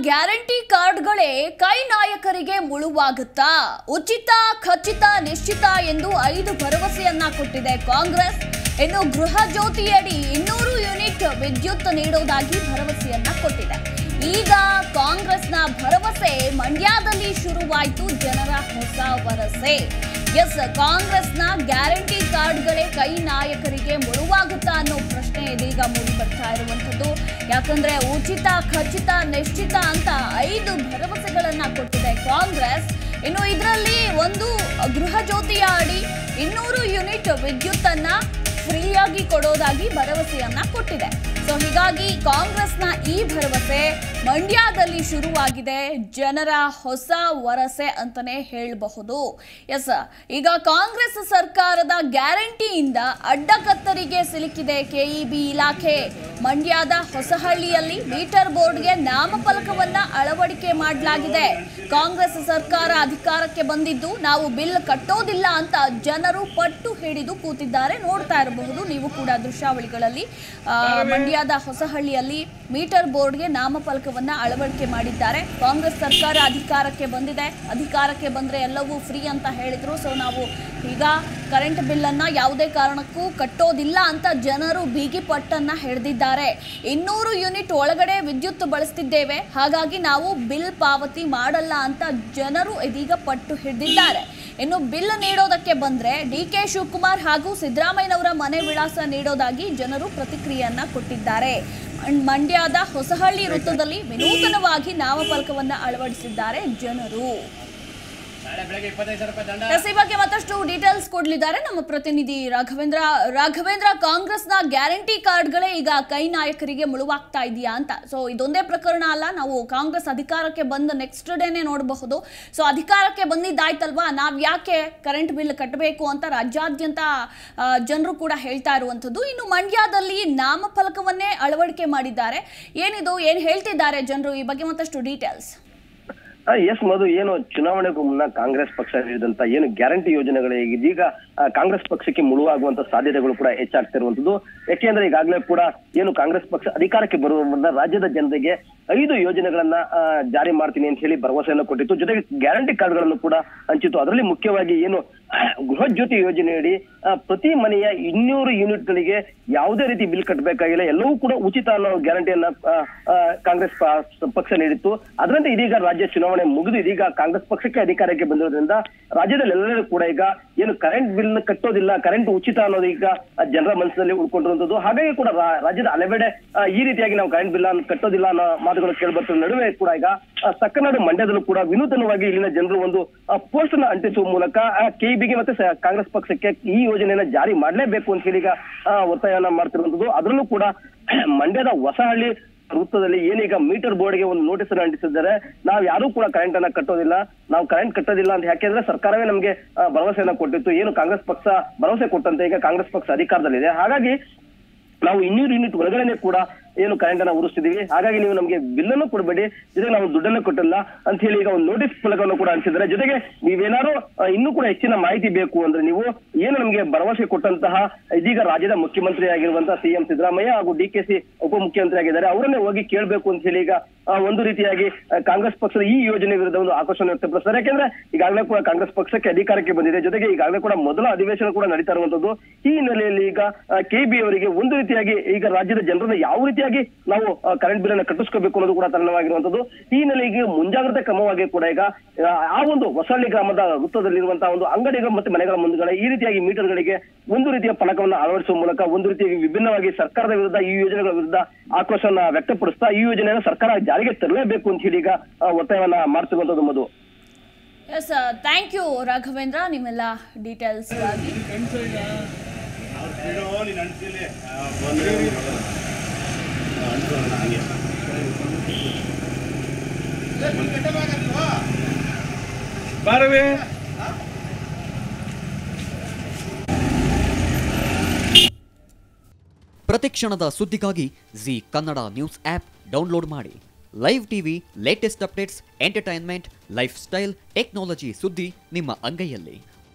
guarantee ಕಾರ್ಡ್ಗಳೇ ಕೈ ನಾಯಕರಿಗೆ ಮುಳುವಾಗುತ್ತಾ ಉಚಿತ ಖಚಿತ ನಿಶ್ಚಿತ ಎಂದು ಐದು ಭರವಸೆಯನ್ನ ಕೊಟ್ಟಿದೆ ಕಾಂಗ್ರೆಸ್ ಇನ್ನು ಗೃಹ ಜ್ಯೋತಿಯಡಿ ಇನ್ನೂರು ಯೂನಿಟ್ ವಿದ್ಯುತ್ ನೀಡೋದಾಗಿ ಭರವಸೆಯನ್ನ ಕೊಟ್ಟಿದೆ ಈಗ ಕಾಂಗ್ರೆಸ್ನ ಭರವಸೆ ಮಂಡ್ಯದಲ್ಲಿ ಶುರುವಾಯಿತು ಜನರ ಹೊಸ ವರಸೆ ಎಸ್ ಕಾಂಗ್ರೆಸ್ನ ಗ್ಯಾರಂಟಿ ಕಾರ್ಡ್ಗಳೇ ಕೈ ನಾಯಕರಿಗೆ ಮುಳುವಾಗುತ್ತಾ ಅನ್ನೋ ಪ್ರಶ್ನೆ ಇದೀಗ ಮೂಡಿ ಬರ್ತಾ ಇರುವಂಥದ್ದು ಯಾಕಂದ್ರೆ ಉಚಿತ ಖಚಿತ ನಿಶ್ಚಿತ ಅಂತ ಐದು ಭರವಸೆಗಳನ್ನ ಕೊಟ್ಟಿದೆ ಕಾಂಗ್ರೆಸ್ ಇನ್ನು ಇದರಲ್ಲಿ ಒಂದು ಗೃಹ ಜ್ಯೋತಿಯ ಅಡಿ ಇನ್ನೂರು ಯೂನಿಟ್ ವಿದ್ಯುತ್ ಅನ್ನ ಫ್ರೀಯಾಗಿ ಕೊಡೋದಾಗಿ ಭರವಸೆಯನ್ನ ಕೊಟ್ಟಿದೆ ಸೊ ಹೀಗಾಗಿ ಕಾಂಗ್ರೆಸ್ನ ಈ ಭರವಸೆ ಮಂಡ್ಯದಲ್ಲಿ ಶುರುವಾಗಿದೆ ಜನರ ಹೊಸ ವರಸೆ ಅಂತಾನೆ ಹೇಳಬಹುದು ಎಸ್ ಈಗ ಕಾಂಗ್ರೆಸ್ ಸರ್ಕಾರದ ಗ್ಯಾರಂಟಿಯಿಂದ ಅಡ್ಡಕತ್ತರಿಗೆ ಸಿಲುಕಿದೆ ಕೆಇಬಿ ಇಲಾಖೆ ಮಂಡ್ಯದ ಹೊಸಹಳ್ಳಿಯಲ್ಲಿ ಮೀಟರ್ ಬೋರ್ಡ್ಗೆ ನಾಮಫಲಕವನ್ನ ಅಳವಡಿಕೆ ಮಾಡಲಾಗಿದೆ ಕಾಂಗ್ರೆಸ್ ಸರ್ಕಾರ ಅಧಿಕಾರಕ್ಕೆ ಬಂದಿದ್ದು ನಾವು ಬಿಲ್ ಕಟ್ಟೋದಿಲ್ಲ ಅಂತ ಜನರು ಪಟ್ಟು ಹಿಡಿದು ಕೂತಿದ್ದಾರೆ ನೋಡ್ತಾ ಇರಬಹುದು ನೀವು ಕೂಡ ದೃಶ್ಯಾವಳಿಗಳಲ್ಲಿ ಆ, ಮಂಡ್ಯದ ಹೊಸಹಳ್ಳಿಯಲ್ಲಿ ಮೀಟರ್ ಬೋರ್ಡ್ಗೆ ನಾಮಫಲಕವನ್ನ ಅಳವಡಿಕೆ ಮಾಡಿದ್ದಾರೆ ಕಾಂಗ್ರೆಸ್ ಸರ್ಕಾರ ಅಧಿಕಾರಕ್ಕೆ ಬಂದಿದೆ ಅಧಿಕಾರಕ್ಕೆ ಬಂದ್ರೆ ಎಲ್ಲವೂ ಫ್ರೀ ಅಂತ ಹೇಳಿದ್ರು ಸೊ ನಾವು ಈಗ ಕರೆಂಟ್ ಬಿಲ್ ಅನ್ನ ಯಾವುದೇ ಕಾರಣಕ್ಕೂ ಕಟ್ಟೋದಿಲ್ಲ ಅಂತ ಜನರು ಬೀಗಿ ಪಟ್ಟನ್ನ ಹಿಡಿದಿದ್ದಾರೆ ಇನ್ನೂರು ಯೂನಿಟ್ ಒಳಗಡೆ ವಿದ್ಯುತ್ ಬಳಸ್ತಿದ್ದೇವೆ ಹಾಗಾಗಿ ನಾವು ಬಿಲ್ ಪಾವತಿ ಮಾಡಲ್ಲ ಅಂತ ಜನರು ಇದೀಗ ಪಟ್ಟು ಹಿಡಿದಿದ್ದಾರೆ ಇನ್ನು ಬಿಲ್ ನೀಡೋದಕ್ಕೆ ಬಂದ್ರೆ ಡಿ ಕೆ ಶಿವಕುಮಾರ್ ಹಾಗೂ ಸಿದ್ದರಾಮಯ್ಯನವರ ಮನೆ ವಿಳಾಸ ನೀಡೋದಾಗಿ ಜನರು ಪ್ರತಿಕ್ರಿಯೆಯನ್ನ ಕೊಟ್ಟಿದ್ದಾರೆ ಮಂಡ್- ಮಂಡ್ಯದ ಹೊಸಹಳ್ಳಿ ವೃತ್ತದಲ್ಲಿ ವಿನೂತನವಾಗಿ ನಾಮಫಲಕವನ್ನ ಅಳವಡಿಸಿದ್ದಾರೆ ಜನರು ನಾಳೆ ಬೆಳಗ್ಗೆ ಇಪ್ಪತ್ತೈದು ಸಾವಿರ ರೂಪಾಯಿ ದಂಡ ಎಸ್ ಈ ಬಗ್ಗೆ ಮತ್ತಷ್ಟು ಡೀಟೇಲ್ಸ್ ಕೊಡ್ಲಿದ್ದಾರೆ ನಮ್ಮ ಪ್ರತಿನಿಧಿ ರಾಘವೇಂದ್ರ ರಾಘವೇಂದ್ರ ಕಾಂಗ್ರೆಸ್ನ ಗ್ಯಾರಂಟಿ ಕಾರ್ಡ್ಗಳೇ ಈಗ ಕೈ ನಾಯಕರಿಗೆ ಮುಳುವಾಗ್ತಾ ಇದೆಯಾ ಅಂತ ಸೊ ಇದೊಂದೇ ಪ್ರಕರಣ ಅಲ್ಲ ನಾವು ಕಾಂಗ್ರೆಸ್ ಅಧಿಕಾರಕ್ಕೆ ಬಂದ ನೆಕ್ಸ್ಟ್ ಡೇನೆ ನೋಡಬಹುದು ಸೊ ಅಧಿಕಾರಕ್ಕೆ ಬಂದಿದ್ದಾಯ್ತಲ್ವಾ ನಾವ್ ಯಾಕೆ ಕರೆಂಟ್ ಬಿಲ್ ಕಟ್ಟಬೇಕು ಅಂತ ರಾಜ್ಯಾದ್ಯಂತ ಜನರು ಕೂಡ ಹೇಳ್ತಾ ಇರುವಂಥದ್ದು ಇನ್ನು ಮಂಡ್ಯದಲ್ಲಿ ನಾಮಫಲಕವನ್ನೇ ಅಳವಡಿಕೆ ಮಾಡಿದ್ದಾರೆ ಏನಿದು ಏನ್ ಹೇಳ್ತಿದ್ದಾರೆ ಜನರು ಈ ಬಗ್ಗೆ ಮತ್ತಷ್ಟು ಡೀಟೇಲ್ಸ್ ಎಸ್ ಮಧು ಏನು ಚುನಾವಣೆಗೂ ಮುನ್ನ ಕಾಂಗ್ರೆಸ್ ಪಕ್ಷ ನೀಡಿದಂತ ಏನು ಗ್ಯಾರಂಟಿ ಯೋಜನೆಗಳು ಇದೀಗ ಆ, ಕಾಂಗ್ರೆಸ್ ಪಕ್ಷಕ್ಕೆ ಮುಳುವಾಗುವಂತ ಸಾಧ್ಯತೆಗಳು ಕೂಡ ಹೆಚ್ಚಾಗ್ತಿರುವಂತದ್ದು ಯಾಕೆಂದ್ರೆ ಈಗಾಗಲೇ ಕೂಡ ಏನು ಕಾಂಗ್ರೆಸ್ ಪಕ್ಷ ಅಧಿಕಾರಕ್ಕೆ ಬರುವ ಮುನ್ನ ರಾಜ್ಯದ ಜನತೆಗೆ ಐದು ಯೋಜನೆಗಳನ್ನ ಆ, ಜಾರಿ ಮಾಡ್ತೀನಿ ಅಂತ ಹೇಳಿ ಭರವಸೆಯನ್ನು ಕೊಟ್ಟಿತ್ತು ಜೊತೆಗೆ ಗ್ಯಾರಂಟಿ ಕಾರ್ಡ್ಗಳನ್ನು ಕೂಡ ಹಂಚಿತ್ತು ಅದರಲ್ಲಿ ಮುಖ್ಯವಾಗಿ ಏನು ಆ, ಗೃಹ ಜ್ಯೋತಿ ಯೋಜನೆಯಡಿ ಆ, ಪ್ರತಿ ಮನೆಯ ಇನ್ನೂರು ಯೂನಿಟ್ಗಳಿಗೆ ಯಾವುದೇ ರೀತಿ ಬಿಲ್ ಕಟ್ಟಬೇಕಾಗಿಲ್ಲ ಎಲ್ಲವೂ ಕೂಡ ಉಚಿತ ಅನ್ನೋ ಗ್ಯಾರಂಟಿಯನ್ನ ಆ, ಆ, ಕಾಂಗ್ರೆಸ್ ಪ- ಪಕ್ಷ ನೀಡಿತ್ತು ಅದರಂತೆ ಇದೀಗ ರಾಜ್ಯ ಚುನಾವಣೆ ಮುಗಿದು ಇದೀಗ ಕಾಂಗ್ರೆಸ್ ಪಕ್ಷಕ್ಕೆ ಅಧಿಕಾರಕ್ಕೆ ಬಂದಿರೋದ್ರಿಂದ ರಾಜ್ಯದಲ್ಲಿ ಎಲ್ಲರೂ ಕೂಡ ಈಗ ಏನು ಕರೆಂಟ್ ಬಿಲ್ ಕಟ್ಟೋದಿಲ್ಲ ಕರೆಂಟ್ ಉಚಿತ ಅನ್ನೋದು ಈಗ ಆ, ಜನರ ಮನಸ್ಸಿನಲ್ಲಿ ಉಳ್ಕೊಂಡಿರುವಂತದ್ದು ಹಾಗಾಗಿ ಕೂಡ ರಾ- ರಾಜ್ಯದ ಹಲವೆಡೆ ಆ, ಈ ರೀತಿಯಾಗಿ ನಾವು ಕರೆಂಟ್ ಬಿಲ್ ಅನ್ನು ಕಟ್ಟೋದಿಲ್ಲ ಅನ್ನೋ ಮಾತುಗಳು ಕೇಳಿಬರ್ತಿರೋ ನಡುವೆ ಕೂಡ ಈಗ ಆ, ಸಕ್ಕನಾಡು ಮಂಡ್ಯದಲ್ಲೂ ಕೂಡ ವಿನೂತನವಾಗಿ ಇಲ್ಲಿನ ಜನರು ಒಂದು ಪೋಸ್ಟ್ ಅನ್ನು ಅಂಟಿಸುವ ಮೂಲಕ ಕೆಇಬಿಗೆ ಮತ್ತೆ ಸ- ಕಾಂಗ್ರೆಸ್ ಪಕ್ಷಕ್ಕೆ ಈ ಯೋಜನೆಯನ್ನ ಜಾರಿ ಮಾಡಲೇಬೇಕು ಅಂತ ಹೇಳಿ ಈಗ ಆ, ಒತ್ತಾಯವನ್ನ ಮಾಡ್ತಿರುವಂತದ್ದು ಅದರಲ್ಲೂ ಕೂಡ ಮಂಡ್ಯದ ಹೊಸಹಳ್ಳಿ ವೃತ್ತದಲ್ಲಿ ಏನೀಗ ಮೀಟರ್ ಬೋರ್ಡ್ಗೆ ಒಂದು ನೋಟಿಸ್ ಅನ್ನು ಅಂಟಿಸಿದ್ದಾರೆ ನಾವು ಯಾರೂ ಕೂಡ ಕರೆಂಟ್ ಅನ್ನ ಕಟ್ಟೋದಿಲ್ಲ ನಾವು ಕರೆಂಟ್ ಕಟ್ಟೋದಿಲ್ಲ ಅಂತ ಯಾಕೆಂದ್ರೆ ಸರ್ಕಾರವೇ ನಮಗೆ ಆ, ಭರವಸೆಯನ್ನ ಕೊಟ್ಟಿತ್ತು ಏನು ಕಾಂಗ್ರೆಸ್ ಪಕ್ಷ ಭರವಸೆ ಕೊಟ್ಟಂತೆ ಈಗ ಕಾಂಗ್ರೆಸ್ ಪಕ್ಷ ಅಧಿಕಾರದಲ್ಲಿದೆ ಹಾಗಾಗಿ ನಾವು ಇನ್ನೂರು ಯೂನಿಟ್ ಒಳಗಡೆನೆ ಕೂಡ ಏನು ಕರೆಂಟ್ ಅನ್ನ ಉರಿಸ್ತಿದೀವಿ ಹಾಗಾಗಿ ನೀವು ನಮಗೆ ಬಿಲ್ ಅನ್ನು ಕೊಡಬೇಡಿ ಜೊತೆಗೆ ನಾವು ದುಡ್ಡನ್ನು ಕೊಟ್ಟಿಲ್ಲ ಅಂತ ಹೇಳಿ ಈಗ ಒಂದು ನೋಟಿಸ್ ಫಲಕವನ್ನು ಕೂಡ ಅಂಟಿಸಿದ್ದಾರೆ ಜೊತೆಗೆ ನೀವೇನಾದ್ರು ಆ, ಇನ್ನೂ ಕೂಡ ಹೆಚ್ಚಿನ ಮಾಹಿತಿ ಬೇಕು ಅಂದ್ರೆ ನೀವು ಏನು ನಮಗೆ ಭರವಸೆ ಕೊಟ್ಟಂತಹ ಇದೀಗ ರಾಜ್ಯದ ಮುಖ್ಯಮಂತ್ರಿ ಆಗಿರುವಂತಹ ಸಿಎಂ ಸಿದ್ದರಾಮಯ್ಯ ಹಾಗೂ ಡಿ ಕೆ ಸಿ ಉಪಮುಖ್ಯಮಂತ್ರಿ ಆಗಿದ್ದಾರೆ ಅವರನ್ನೇ ಹೋಗಿ ಕೇಳಬೇಕು ಅಂತ ಹೇಳಿ ಈಗ ಆ, ಒಂದು ರೀತಿಯಾಗಿ ಆ, ಕಾಂಗ್ರೆಸ್ ಪಕ್ಷದ ಈ ಯೋಜನೆ ವಿರುದ್ಧ ಒಂದು ಆಕ್ರೋಶವನ್ನು ವ್ಯಕ್ತಪಡಿಸ್ತಾರೆ ಯಾಕೆಂದ್ರೆ ಈಗಾಗಲೇ ಕೂಡ ಕಾಂಗ್ರೆಸ್ ಪಕ್ಷಕ್ಕೆ ಅಧಿಕಾರಕ್ಕೆ ಬಂದಿದೆ ಜೊತೆಗೆ ಈಗಾಗಲೇ ಕೂಡ ಮೊದಲ ಅಧಿವೇಶನ ಕೂಡ ನಡೀತಾ ಇರುವಂತದ್ದು ಈ ಹಿನ್ನೆಲೆಯಲ್ಲಿ ಈಗ ಕೆಬಿ ಅವರಿಗೆ ಒಂದು ರೀತಿಯಾಗಿ ಈಗ ರಾಜ್ಯದ ಜನರನ್ನ ಯಾವ ರೀತಿಯಾಗಿ ನಾವು ಕರೆಂಟ್ ಬಿಲ್ ಅನ್ನು ಕಟ್ಟಿಸ್ಕೋಬೇಕು ಅನ್ನೋದು ಕೂಡ ತಲ್ಲಣವಾಗಿರುವಂತದ್ದು ಈ ಹಿನ್ನೆಲೆಗೆ ಮುಂಜಾಗ್ರತೆ ಕ್ರಮವಾಗಿ ಕೂಡ ಈಗ ಆ, ಆ ಒಂದು ಹೊಸಳ್ಳಿ ಗ್ರಾಮದ ವೃತ್ತದಲ್ಲಿರುವಂತಹ ಒಂದು ಅಂಗಡಿಗಳು ಮತ್ತೆ ಮನೆಗಳ ಮುಂದುಗಡೆ ಈ ರೀತಿಯಾಗಿ ಮೀಟರ್ಗಳಿಗೆ ಒಂದು ರೀತಿಯ ಫಲಕವನ್ನು ಅಳವಡಿಸುವ ಮೂಲಕ ಒಂದು ರೀತಿಯಾಗಿ ವಿಭಿನ್ನವಾಗಿ ಸರ್ಕಾರದ ವಿರುದ್ಧ ಈ ಯೋಜನೆಗಳ ವಿರುದ್ಧ ಆಕ್ರೋಶವನ್ನ ವ್ಯಕ್ತಪಡಿಸ್ತಾ ಈ ಯೋಜನೆಯನ್ನು ಸರ್ಕಾರ ಜಾರಿಗೆ ತರಲೇಬೇಕು ಅಂತ ಹೇಳಿ ಈಗ ಆ, ಒತ್ತಾಯವನ್ನ ಮಾಡ್ತಿರುವಂತದ್ದು Madhu yes thank you Raghavendra ನಿಮ್ಮೆಲ್ಲ ಡೀಟೇಲ್ಸ್ಗಾಗಿ ಬಿಡು ನೀನು ಅನ್ಸಿಲಿ ಬಂದ್ರೆ ಅನ್ಸೋಣ ಹಂಗೆ ಬಾರವೇ ಪ್ರತಿಕ್ಷಣದ ಸುದ್ದಿಗಾಗಿ Zee Kannada news app download ಮಾಡಿ live TV latest updates entertainment lifestyle technology ಸುದ್ದಿ ನಿಮ್ಮ ಅಂಗೈಯಲ್ಲಿ